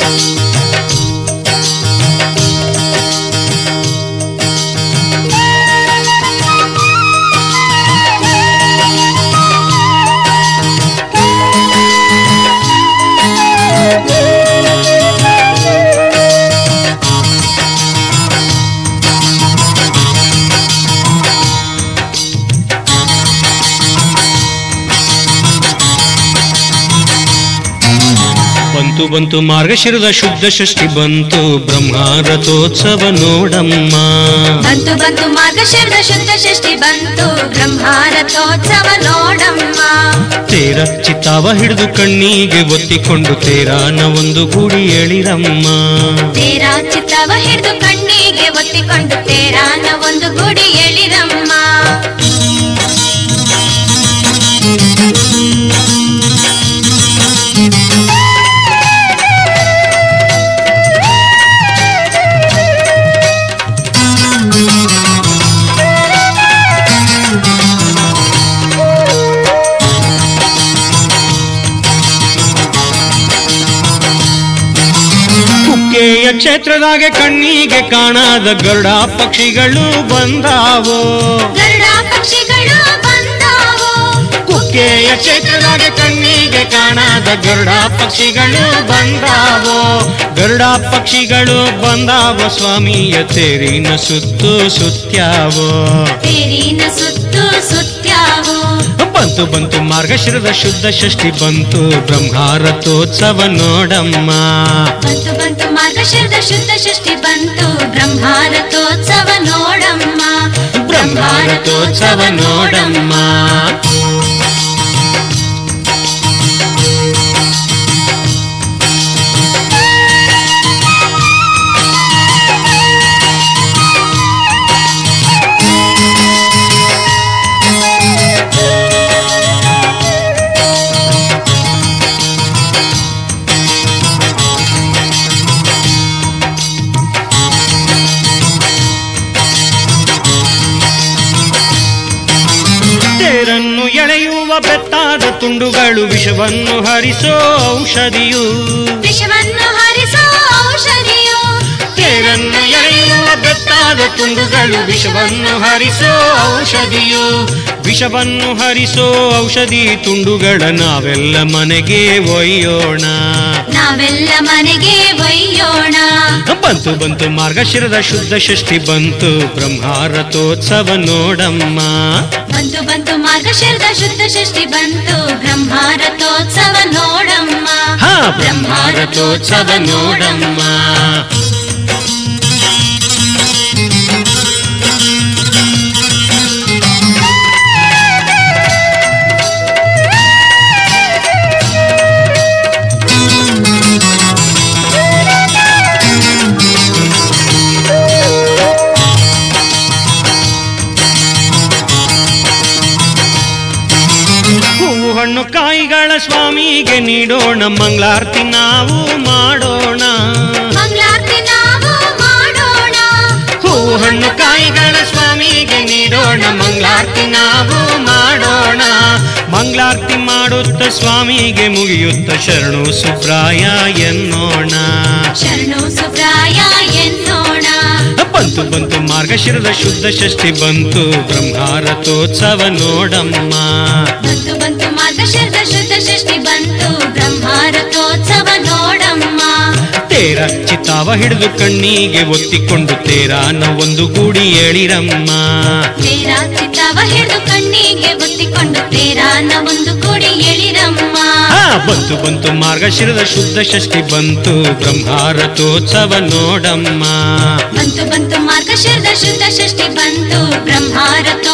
ಬಂತು ಬಂತು ಮಾರ್ಗಶಿರದ ಶುದ್ಧ ಷಷ್ಠಿ ಬಂತು ಬ್ರಹ್ಮಾರಥೋತ್ಸವ ನೋಡಮ್ಮ ಬಂತು ಬಂತು ಮಾರ್ಗಶಿರದ ಶುದ್ಧ ಷಷ್ಠಿ ಬಂತು ಬ್ರಹ್ಮಾರಥೋತ್ಸವ ನೋಡಮ್ಮ ತೇರ ಚಿತ್ತಾವ ಹಿಡಿದು ಕಣ್ಣಿಗೆ ಒತ್ತಿಕೊಂಡು ತೇರಾನ ಒಂದು ಗೂಡಿ ಎಳಿರಮ್ಮ ತೇರ ಚಿತ್ತವ ಹಿಡಿದು ಕಣ್ಣಿಗೆ ಒತ್ತಿಕೊಂಡು ತೇರಾನ ಒಂದು ಗುಡಿ ಎಳಿರಮ್ಮ ಕುಕ್ಕೆಯ ಕ್ಷೇತ್ರದಾಗೆ ಕಣ್ಣಿಗೆ ಕಾಣಾದ ಗರುಡ ಪಕ್ಷಿಗಳು ಬಂದಾವೋ ಗರುಡ ಪಕ್ಷಿಗಳು ಬಂದಾವು ಕುಕ್ಕೆಯ ಕ್ಷೇತ್ರದಾಗೆ ಕಣ್ಣಿಗೆ ಕಾಣಾದ ಗರುಡ ಪಕ್ಷಿಗಳು ಬಂದಾವೋ ಗರುಡ ಪಕ್ಷಿಗಳು ಬಂದಾವ ಸ್ವಾಮಿಯ ತೇರಿನ ಸುತ್ತು ಸುತ್ಯಾವೋ ತೇರಿನ ಸುತ್ತು ಸುತ್ಯಾವು ಬಂತು ಬಂತು ಮಾರ್ಗಶಿರದ ಶುದ್ಧ ಷಷ್ಠಿ ಬಂತು ಬ್ರಹ್ಮಾರಥೋತ್ಸವ ನೋಡಮ್ಮ ಬಂತು ಬಂತು ಮಾರ್ಗಶಿರದ ಶುದ್ಧ ಷಷ್ಠಿ ಬಂತು ಬ್ರಹ್ಮಾರಥೋತ್ಸವ ನೋಡಮ್ಮ ಬ್ರಹ್ಮಾರಥೋತ್ಸವ ನೋಡಮ್ಮ ತೇರನ್ನು ಎಳೆಯುವ ಬೆತ್ತಾದ ತುಂಡುಗಳು ವಿಷವನ್ನು ಹರಿಸೋ ಔಷಧಿಯು ವಿಷವನ್ನು ಹರಿಸೋ ಔಷಧಿಯು ತೇರನ್ನು ಎಳೆಯುವ ಬೆತ್ತಾದ ತುಂಡುಗಳು ವಿಷವನ್ನು ಹರಿಸೋ ಔಷಧಿಯು ವಿಷವನ್ನು ಹರಿಸೋ ಔಷಧಿ ತುಂಡುಗಳ ನಾವೆಲ್ಲ ಮನೆಗೆ ಒಯ್ಯೋಣ ನಾವೆಲ್ಲ ಮನೆಗೆ ಒಯ್ಯೋಣ ಬಂತು ಬಂತು ಮಾರ್ಗಶಿರದ ಶುದ್ಧ ಷಷ್ಠಿ ಬಂತು ಬ್ರಹ್ಮಾರಥೋತ್ಸವ ನೋಡಮ್ಮ ಬಂತು ಬಂತು ಮಾರ್ಗಶಿರದ ಶುದ್ಧ ಷಷ್ಠಿ ಬಂತು ಬ್ರಹ್ಮಾರಥೋತ್ಸವ ನೋಡಮ್ಮ ಹಾ ಬ್ರಹ್ಮಾರಥೋತ್ಸವ ನೋಡಮ್ಮ ಹೂವು ಹಣ್ಣು ಕಾಯಿಗಳ ಸ್ವಾಮಿಗೆ ನೀಡೋಣ ಮಂಗಳಾರತಿ ನಾವು ಮಾಡೋಣ ಮಂಗಳಾರತಿ ನಾವು ಮಾಡೋಣ ಹೂವು ಹಣ್ಣು ಕಾಯಿಗಳ ಸ್ವಾಮಿಗೆ ನೀಡೋಣ ಮಂಗಳಾರತಿ ನಾವು ಮಾಡೋಣ ಮಂಗಳಾರತಿ ಮಾಡುತ್ತ ಸ್ವಾಮಿಗೆ ಮುಗಿಯುತ್ತ ಶರಣು ಸುಬ್ರಾಯ ಎನ್ನೋಣ ಶರಣು ಸುಬ್ರಾಯ ಎನ್ನೋಣ ಬಂತು ಬಂತು ಮಾರ್ಗಶಿರದ ಶುದ್ಧ ಷಷ್ಠಿ ಬಂತು ಬ್ರಹ್ಮಾರಥೋತ್ಸವ ನೋಡಮ್ಮ ಬಂತು ಬಂತು ಮಾರ್ಗಶಿರದ ಶುದ್ಧ ಷಷ್ಠಿ ಬಂತು ಬ್ರಹ್ಮಾರಥೋತ್ಸವ ನೋಡಮ್ಮ ತೇರ ಚಿತ್ತಾವ ಹಿಡಿದು ಕಣ್ಣಿಗೆ ಒತ್ತಿಕೊಂಡು ತೇರಾನ ಒಂದು ಗೂಡಿ ಎಳಿರಮ್ಮ ತೇರ ಚಿತ್ತವ ಹಿಡಿದು ಕಣ್ಣಿಗೆ ಒತ್ತಿಕೊಂಡು ತೇರಾನ ಒಂದು ಗುಡಿ ಎಳಿರಮ್ಮ ಆ, ಬಂತು ಬಂತು ಮಾರ್ಗಶಿರದ ಶುದ್ಧ ಷಷ್ಠಿ ಬಂತು ಬ್ರಹ್ಮಾರಥೋತ್ಸವ ನೋಡಮ್ಮ ಬಂತು ಬಂತು ಮಾರ್ಗಶಿರದ ಶುದ್ಧ ಷಷ್ಠಿ ಬಂತು ಬ್ರಹ್ಮಾರಥೋತ್ಸವ